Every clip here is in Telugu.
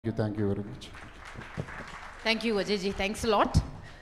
you, thank you very much. Thank you Ajay ji thanks lot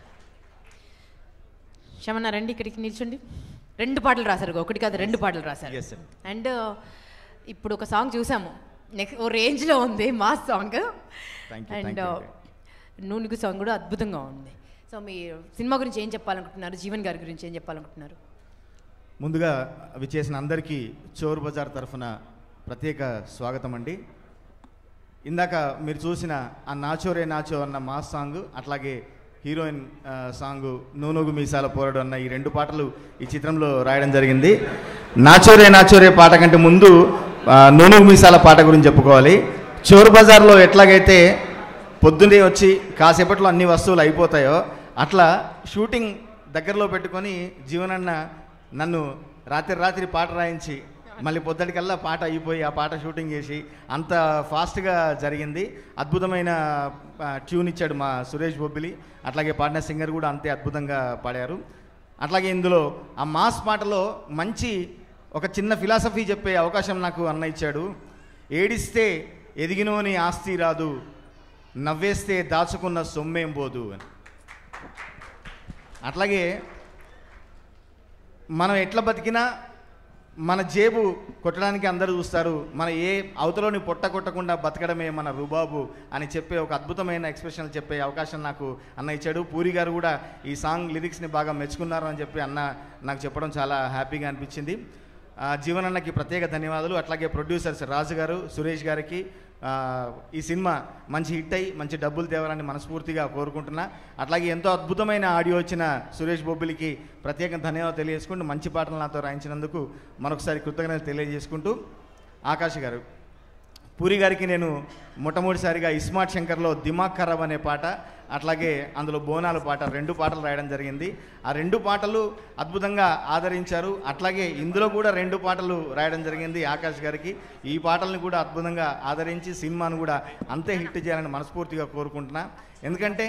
Shamanna రండి ఇక్కడికి నిల్చోండి రెండు పాటలు రాశారు ఒకటి కాదు రెండు పాటలు రాశారు Yes, sir. అండ్ ఇప్పుడు ఒక సాంగ్ చూసాము నెక్స్ట్ ఓ రేంజ్లో ఉంది మా song Thank you, thank and you. నూనెగు సాంగ్ కూడా అద్భుతంగా ఉంది సో మీ సినిమా గురించి ఏం చెప్పాలనుకుంటున్నారు జీవన్ గారి గురించి ఏం చెప్పాలనుకుంటున్నారు ముందుగా విచ్చేసిన అందరికీ చోర్ బజార్ తరఫున ప్రత్యేక స్వాగతం అండి ఇందాక మీరు చూసిన ఆ నాచోరే నాచో అన్న మాస్ సాంగ్ అట్లాగే హీరోయిన్ ఆ, సాంగ్ నూనూగు మీసాల పోరడు అన్న ఈ రెండు పాటలు ఈ చిత్రంలో రాయడం జరిగింది నాచోరే నాచోరే పాట కంటే ముందు ఆ, నూనూగు మీసాల పాట గురించి చెప్పుకోవాలి చోర్ బజార్లో ఎట్లాగైతే పొద్దున్నే వచ్చి కాసేపట్లో అన్ని వస్తువులు అయిపోతాయో అట్లా షూటింగ్ దగ్గరలో పెట్టుకొని జీవనన్న నన్ను రాత్రి రాత్రి పాట రాయించి మళ్ళీ పొద్దుటికల్లా పాట అయిపోయి ఆ పాట షూటింగ్ చేసి అంత ఫాస్ట్గా జరిగింది అద్భుతమైన ఆ, ట్యూన్ ఇచ్చాడు మా సురేష్ బొబ్బిలి అట్లాగే పాడిన సింగర్ కూడా అంతే అద్భుతంగా పాడారు అట్లాగే ఇందులో ఆ మాస్ పాటలో మంచి ఒక చిన్న ఫిలాసఫీ చెప్పే అవకాశం నాకు అన్న ఇచ్చాడు ఏడిస్తే ఎదిగినోని ఆస్తి రాదు నవ్వేస్తే దాచుకున్న సొమ్మేం పోదు అని అట్లాగే మనం ఎట్లా బతికినా మన జేబు కొట్టడానికి అందరూ చూస్తారు మన ఏ అవతలోని పొట్ట కొట్టకుండా బతకడమే మన రుబాబు అని చెప్పే ఒక అద్భుతమైన ఎక్స్ప్రెషన్ చెప్పే అవకాశం నాకు అన్న ఇచ్చాడు పూరి గారు కూడా ఈ సాంగ్ లిరిక్స్ని బాగా మెచ్చుకున్నారు అని చెప్పి అన్న నాకు చెప్పడం చాలా హ్యాపీగా అనిపించింది ఆ, జీవనన్నకి ప్రత్యేక ధన్యవాదాలు అట్లాగే ప్రొడ్యూసర్స్ రాజు గారు సురేష్ గారికి ఆ, ఈ సినిమా మంచి హిట్ అయ్యి మంచి డబ్బులు తేవాలని మనస్ఫూర్తిగా కోరుకుంటున్నా అట్లాగే ఎంతో అద్భుతమైన ఆడియో వచ్చిన సురేష్ బొబ్బిలికి ప్రత్యేక ధన్యవాదాలు తెలియజేసుకుంటూ మంచి పాటలు నాతో రాయించినందుకు మరొకసారి కృతజ్ఞతలు తెలియజేసుకుంటూ ఆకాష్ గారు పూరి గారికి నేను మొట్టమొదటిసారిగా ఇస్మార్ట్ శంకర్లో దిమాగ్ ఖరాబ్ అనే పాట అట్లాగే అందులో బోనాలు పాట రెండు పాటలు రాయడం జరిగింది ఆ రెండు పాటలు అద్భుతంగా ఆదరించారు అట్లాగే ఇందులో కూడా రెండు పాటలు రాయడం జరిగింది ఆకాష్ గారికి ఈ పాటలను కూడా అద్భుతంగా ఆదరించి సినిమాను కూడా అంతే హిట్ చేయాలని మనస్ఫూర్తిగా కోరుకుంటున్నా ఎందుకంటే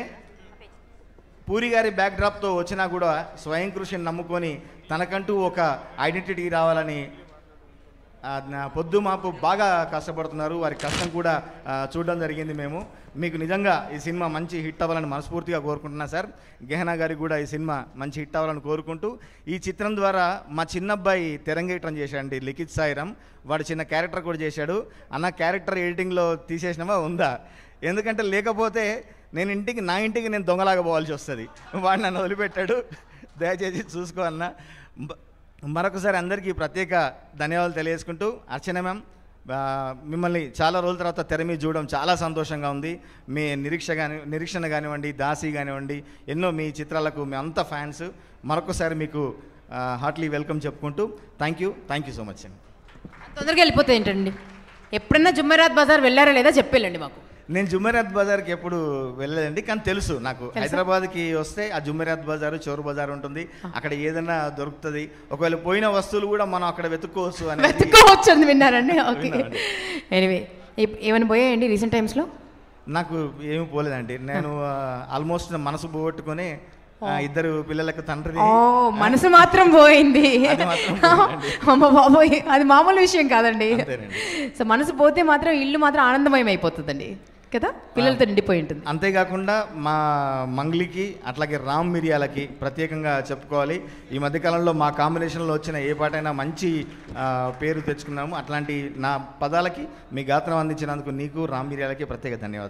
పూరి గారి బ్యాక్డ్రాప్తో వచ్చినా కూడా స్వయం కృషిని నమ్ముకొని తనకంటూ ఒక ఐడెంటిటీ రావాలని ఆ, నా పొద్దు మాపు బాగా కష్టపడుతున్నారు వారి కష్టం కూడా ఆ, చూడడం జరిగింది మేము మీకు నిజంగా ఈ సినిమా మంచి హిట్ అవ్వాలని మనస్ఫూర్తిగా కోరుకుంటున్నా సార్ గెహనా గారికి కూడా ఈ సినిమా మంచి హిట్ అవ్వాలని కోరుకుంటూ ఈ చిత్రం ద్వారా మా చిన్నబ్బాయి తెరంగేట్రం చేశాడండి లిఖిత్ సాయిరామ్ వాడు చిన్న క్యారెక్టర్ కూడా చేశాడు అన్న క్యారెక్టర్ ఎడిటింగ్లో తీసేసినవా ఉందా ఎందుకంటే లేకపోతే నేను ఇంటికి నా ఇంటికి నేను దొంగలాగా పోవాల్సి వస్తుంది వాడు నన్ను వదిలిపెట్టాడు దయచేసి చూసుకో అన్న బ- మరొకసారి అందరికీ ప్రత్యేక ధన్యవాదాలు తెలియజేసుకుంటూ అర్చన మ్యామ్ ఆ, మిమ్మల్ని చాలా రోజుల తర్వాత తెర మీద చూడడం చాలా సంతోషంగా ఉంది మీ నిరీక్ష కాని నిరీక్షణ కానివ్వండి దాసి కానివ్వండి ఎన్నో మీ చిత్రాలకు మీ అంత ఫ్యాన్స్ మరొకసారి మీకు హార్ట్లీ వెల్కమ్ చెప్పుకుంటూ thank you thank you so much అండి తొందరగా వెళ్ళిపోతే ఏంటండి ఎప్పుడన్నా జుమ్మెరాత్ బజార్ వెళ్ళారా లేదా చెప్పేళ్ళండి మాకు నేను జుమెరాత్ బజార్కి ఎప్పుడు వెళ్ళలేదండి కానీ తెలుసు నాకు హైదరాబాద్కి వస్తే ఆ జుమెరాత్ బజారు చోరు బజార్ ఉంటుంది అక్కడ ఏదైనా దొరుకుతుంది ఒకవేళ పోయిన వస్తువులు కూడా మనం అక్కడ వెతుక్కోవచ్చు అనేది వెతుక్కోవచ్చు అని విన్నారండి ఓకే విన్నానండి. ఎనివే ఏమైనా పోయాయండి రీసెంట్ టైమ్స్లో నాకు ఏమి పోలేదండి నేను ఆల్మోస్ట్ మనసు పోగొట్టుకొని ఆ, ఇద్దరు పిల్లలకు తండ్రిని ఓ మనసు మాత్రం పోయింది అది మాత్రం పోయిందండి. అమ్మ బాబోయ్ అది మామూలు విషయం కాదండి అంతేనండి. సో మనసు పోతే మాత్రం ఇల్లు మాత్రం ఆనందమయం అయిపోతుందండి కదా పిల్లలతో నిండిపోయి ఉంటుంది అంతేకాకుండా మా మంగ్లీకి అట్లాగే రామ్ మిరియాలకి ప్రత్యేకంగా చెప్పుకోవాలి ఈ మధ్యకాలంలో మా కాంబినేషన్లో వచ్చిన ఏ పాటైనా మంచి ఆ, పేరు తెచ్చుకున్నాము అట్లాంటి నా పదాలకి మీ గాత్రం అందించినందుకు నీకు రామ్ మిరియాలకి ప్రత్యేక ధన్యవాదాలు